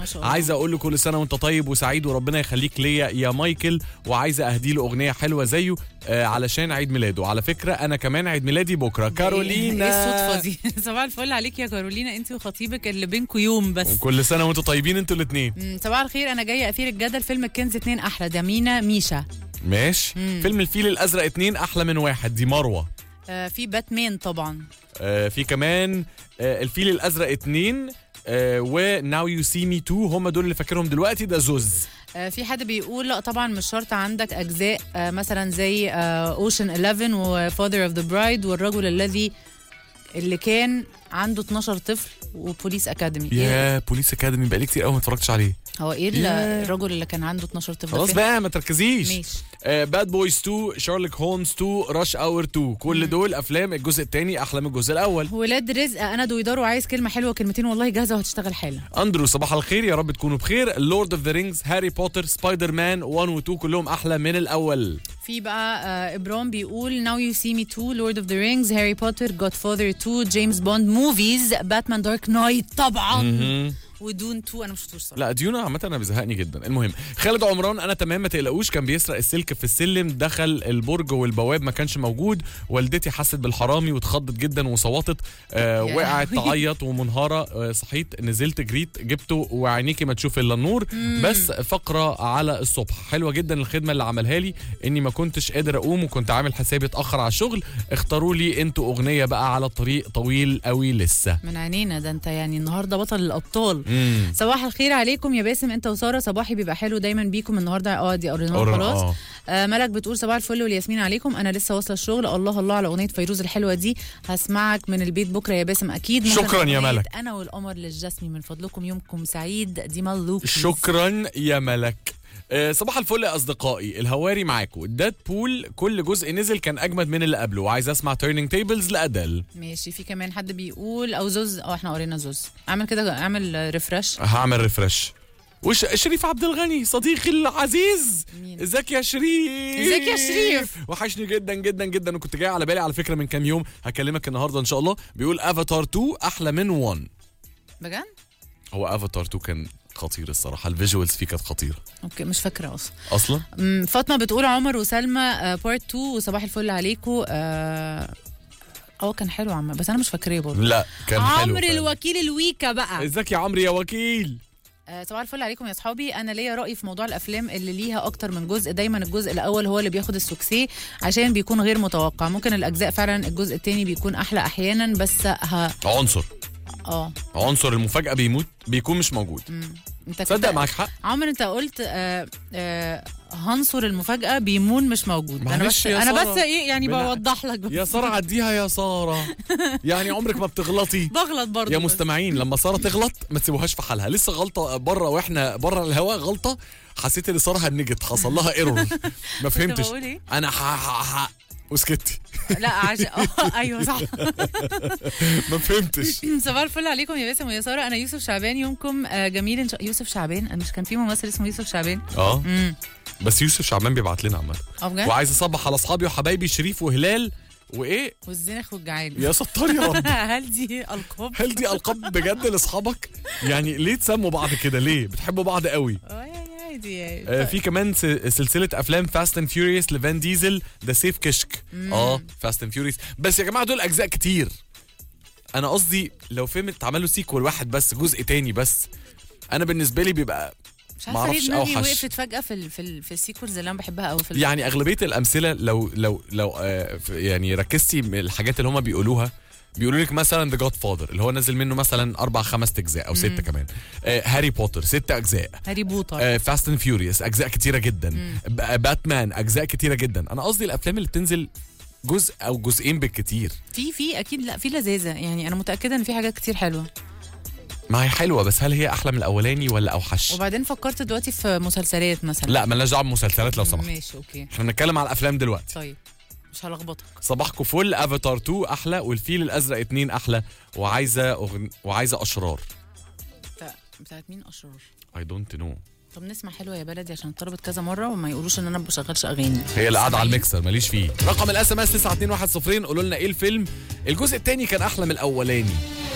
شاء الله. عايزه اقول له كل سنه وانت طيب وسعيد وربنا يخليك ليا يا مايكل وعايزه اهدي له اغنيه حلوه زيه آه علشان عيد ميلاده على فكره انا كمان عيد ميلادي بكره كارولينا ايه الصدفه دي صباح الفل عليك يا كارولينا انت وخطيبك اللي بينكم يوم بس وكل سنه وانتم طيبين انتوا الاثنين مم، صباح الخير انا جايه اثير الجدل فيلم الكنز اتنين احلى ده مينا ميشا ماشي فيلم الفيل الازرق اتنين احلى من واحد دي مروه آه في باتمان طبعا آه في كمان آه الفيل الازرق اتنين آه وناو يو سي مي تو هم دول اللي فاكرهم دلوقتي ده زوز آه في حد بيقول لا طبعا مش شرط عندك اجزاء آه مثلا زي اوشن 11 وفاذر اوف ذا برايد والرجل الذي اللي كان عنده 12 طفل وبوليس اكاديمي يا بوليس اكاديمي بقالي كتير قوي ما اتفرجتش عليه هو ايه ال- ياه. الرجل اللي كان عنده 12 طفل خلاص فين؟ بقى ما تركزيش ماشي باد بويز 2 شارلوك هولمز 2 راش اور 2 كل دول افلام الجزء الثاني احلى من الجزء الاول ولاد رزق انا دويدار وعايز كلمه حلوه كلمتين والله جاهزه وهتشتغل حالا اندرو صباح الخير يا رب تكونوا بخير لورد اوف ذا رينجز هاري بوتر سبايدر مان 1 و 2 كلهم احلى من الاول في بقى آه ابرام بيقول Now You See Me Too Lord of the Rings Harry Potter Godfather 2 جيمس بوند موفيز باتمان دارك نايت طبعا ودون 2 انا مش شفتوش صراحه لا ديونا عامة انا بيزهقني جدا المهم خالد عمران انا تمام ما تقلقوش كان بيسرق السلك في السلم دخل البرج والبواب ما كانش موجود والدتي حست بالحرامي واتخضت جدا وصوتت آه يا وقعت لهوي. تعيط ومنهارة آه صحيت نزلت جريت جبته وعينيكي ما تشوف الا النور بس فقرة على الصبح حلوة جدا الخدمة اللي عملها لي اني ما كنتش قادر اقوم وكنت عامل حسابي اتاخر على الشغل اختاروا لي انتوا اغنية بقى على الطريق طويل قوي لسه من عينينا ده انت يعني النهارده بطل الابطال مم. صباح الخير عليكم يا باسم انت وساره صباحي بيبقى حلو دايما بيكم النهارده اه دي قريناها قرن- خلاص آه. آه ملك بتقول صباح الفل والياسمين عليكم انا لسه واصله الشغل الله الله على اغنيه فيروز الحلوه دي هسمعك من البيت بكره يا باسم اكيد ممكن شكراً يا أغنية ملك. انا والقمر للجسمي من فضلكم يومكم سعيد دي ملوك شكرا يا ملك آه، صباح الفل يا اصدقائي الهواري معاكم داد بول كل جزء نزل كان اجمد من اللي قبله وعايز اسمع تيرنينج تيبلز لادل ماشي في كمان حد بيقول او زوز اه احنا قرينا زوز اعمل كده اعمل ريفرش هعمل ريفرش وش شريف عبد الغني صديقي العزيز مين؟ ازيك يا شريف ازيك يا شريف؟ وحشني جدا جدا جدا وكنت جاي على بالي على فكره من كام يوم هكلمك النهارده ان شاء الله بيقول افاتار 2 احلى من 1 بجد هو افاتار 2 كان خطير الصراحه الفيجوالز فيه كانت خطيره اوكي مش فاكره اصلا اصلا أمم، فاطمه بتقول عمر وسلمى بارت 2 وصباح الفل عليكم اه اه كان حلو عم بس انا مش فاكراه برضه لا كان حلو عمرو فعلا. الوكيل الويكا بقى ازيك يا عمرو يا وكيل آه، صباح الفل عليكم يا اصحابي انا ليا راي في موضوع الافلام اللي ليها اكتر من جزء دايما الجزء الاول هو اللي بياخد السوكسيه عشان بيكون غير متوقع ممكن الاجزاء فعلا الجزء الثاني بيكون احلى احيانا بس ها عنصر اه عنصر المفاجأة بيموت بيكون مش موجود انت تصدق كده- معاك حق عمر انت قلت آه آه عنصر المفاجاه بيمون مش موجود انا معلش بس يا انا سارة. بس ايه يعني بنا- بوضح لك بس. يا سارة عديها يا سارة يعني عمرك ما بتغلطي بغلط برضه يا بس. مستمعين لما سارة تغلط ما تسيبوهاش في حالها لسه غلطة بره واحنا بره الهواء غلطة حسيت ان سارة هنجت حصل لها ايرور ما فهمتش بقول إيه؟ انا ح ح ح وسكتي لا عشان اه ايوه صح ما فهمتش صباح الفل عليكم يا باسم ويا ساره انا يوسف شعبان يومكم آه، جميل إن شاء... يوسف شعبان مش كان في ممثل اسمه يوسف شعبان اه امم بس يوسف شعبان بيبعت لنا عامة اه بجد وعايز اصبح على اصحابي وحبايبي شريف وهلال وايه والزنخ والجعان يا ستار يا رب هل دي القاب هل دي القاب بجد لاصحابك يعني ليه تسموا بعض كده ليه بتحبوا بعض قوي اه يعني عادي يعني آه، في كمان س- سلسله افلام فاست اند فيوريوس لفان ديزل ذا سيف كشك اه فاست اند فيوريوس بس يا جماعه دول اجزاء كتير انا قصدي لو فيلم اتعمل له سيكول واحد بس جزء تاني بس انا بالنسبه لي بيبقى مش عارفه ليه معرفش دماغي أوحش. وقفت فجاه في ال... في, ال... في السيكولز اللي انا بحبها قوي في ال... يعني اغلبيه الامثله لو لو لو آه ف- يعني ركزتي من الحاجات اللي هم بيقولوها بيقولوا لك مثلا ذا جاد فاذر اللي هو نزل منه مثلا اربع خمس اجزاء او ستة كمان آه هاري بوتر ست اجزاء هاري بوتر فاست اند فيوريوس اجزاء كتيره جدا ب- باتمان اجزاء كتيره جدا انا قصدي الافلام اللي بتنزل جزء او جزئين بالكتير في في اكيد لا في لذاذه يعني انا متاكده ان في حاجات كتير حلوه ما هي حلوه بس هل هي احلى من الاولاني ولا اوحش وبعدين فكرت دلوقتي في مسلسلات مثلا لا مالناش دعوه بمسلسلات لو سمحت ماشي اوكي احنا بنتكلم على الافلام دلوقتي طيب مش هلخبطك صباحكم فل افاتار 2 احلى والفيل الازرق 2 احلى وعايزه أغن... وعايزه اشرار بتاع- بتاعت مين اشرار اي دونت نو طب نسمع حلوه يا بلدي عشان اتطلبت كذا مره وما يقولوش ان انا ما بشغلش اغاني هي اللي قاعده على سامعين؟ الميكسر ماليش فيه رقم الاس ام اس 92110 قولوا لنا ايه الفيلم الجزء الثاني كان احلى من الاولاني